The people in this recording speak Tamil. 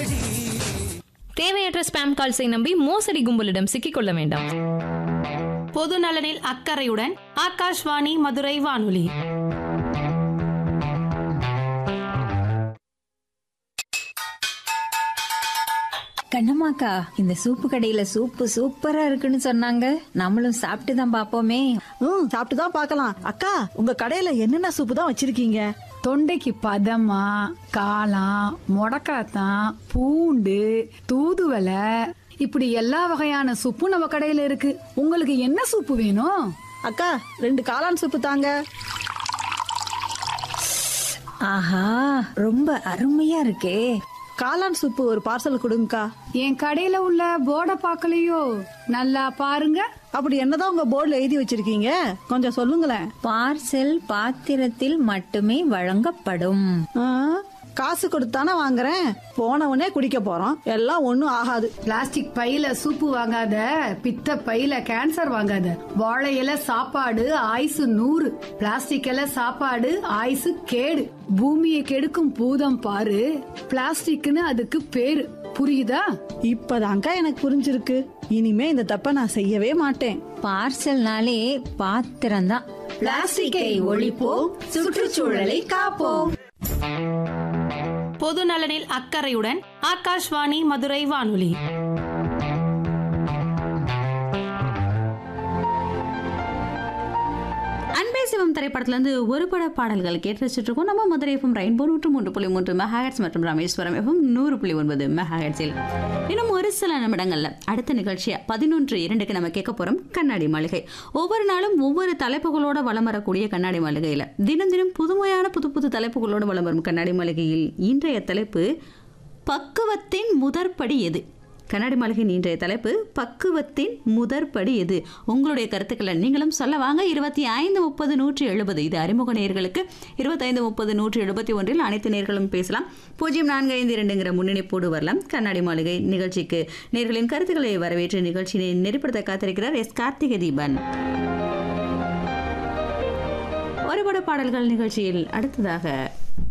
தேவையற்ற ஸ்பாம் கால்ஸை நம்பி மோசடி கும்பலிடம் சிக்கிக்கொள்ள வேண்டாம் பொது நலனில் அக்கறையுடன் ஆகாஷ்வாணி மதுரை வானொலி கண்ணம்மாக்கா இந்த சூப்பு கடையில சூப்பு சூப்பரா இருக்குன்னு சொன்னாங்க நம்மளும் சாப்பிட்டு தான் பாப்போமே ம் சாப்பிட்டு தான் பார்க்கலாம் அக்கா உங்க கடையில என்னென்ன சூப்பு தான் வச்சிருக்கீங்க தொண்டைக்கு பதமா காளான் முடக்காத்தான் பூண்டு தூதுவளை இப்படி எல்லா வகையான சூப்பும் நம்ம கடையில இருக்கு உங்களுக்கு என்ன சூப்பு வேணும் அக்கா ரெண்டு காளான் சூப்பு தாங்க ஆஹா ரொம்ப அருமையா இருக்கே காளான் சூப்பு ஒரு பார்சல் கொடுங்கக்கா என் கடையில உள்ள போர்டை பார்க்கலையோ நல்லா பாருங்க அப்படி என்னதான் உங்க போர்டுல எழுதி வச்சிருக்கீங்க கொஞ்சம் சொல்லுங்களேன் பார்சல் பாத்திரத்தில் மட்டுமே வழங்கப்படும் ஆ, காசு கொடுத்தானே வாங்குறேன் போனவனே குடிக்க போறோம் எல்லாம் ஒண்ணும் ஆகாது பிளாஸ்டிக் பையில சூப்பு வாங்காத பித்த பையில கேன்சர் வாங்காத வாழை இலை சாப்பாடு ஆயுசு நூறு பிளாஸ்டிக் இலை சாப்பாடு ஆயுசு கேடு பூமியை கெடுக்கும் பூதம் பாரு பிளாஸ்டிக்னு அதுக்கு பேரு புரியுதா இப்பதான்க்கா எனக்கு புரிஞ்சிருக்கு இனிமே இந்த தப்ப நான் செய்யவே மாட்டேன் பார்சல்னாலே பாத்திரம்தான் பிளாஸ்டிக்கை ஒழிப்போம் சுற்றுச்சூழலை காப்போம் பொது நலனில் அக்கறையுடன் ஆகாஷ்வாணி மதுரை வானொலி அன்பே சிவம் திரைப்படத்துல இருந்து ஒரு பட பாடல்கள் கேட்டு வச்சுட்டு இருக்கோம் நம்ம மதுரை எஃப்எம் ரெயின்போ நூற்று மூன்று புள்ளி மூன்று மெகாஹெட்ஸ் மற்றும் ராமேஸ்வரம் எஃப்எம் நூறு புள்ளி ஒன்பது மெகாஹெட்ஸில் இன்னும் ஒரு சில நிமிடங்கள்ல அடுத்த நிகழ்ச்சியா பதினொன்று இரண்டுக்கு நம்ம கேட்க போறோம் கண்ணாடி மாளிகை ஒவ்வொரு நாளும் ஒவ்வொரு தலைப்புகளோட வலம் வரக்கூடிய கண்ணாடி மாளிகையில தினம் தினம் புதுமையான புது புது தலைப்புகளோட வலம் வரும் கண்ணாடி மாளிகையில் இன்றைய தலைப்பு பக்குவத்தின் முதற்படி எது கண்ணாடி மாளிகையின் இன்றைய தலைப்பு பக்குவத்தின் முதற்படி எது உங்களுடைய கருத்துக்களை நீங்களும் சொல்ல வாங்க இருபத்தி ஐந்து முப்பது நூற்றி எழுபது இது அறிமுக நேயர்களுக்கு இருபத்தைந்து முப்பது நூற்றி எழுபத்தி ஒன்றில் அனைத்து நேர்களும் பேசலாம் பூஜ்ஜியம் நான்கு ஐந்து இரண்டுங்கிற முன்னணிப்போடு வரலாம் கண்ணாடி மாளிகை நிகழ்ச்சிக்கு நேர்களின் கருத்துக்களை வரவேற்று நிகழ்ச்சியை நெறிப்படுத்த காத்திருக்கிறார் எஸ் கார்த்திகை தீபன் ஒருபட பாடல்கள் நிகழ்ச்சியில் அடுத்ததாக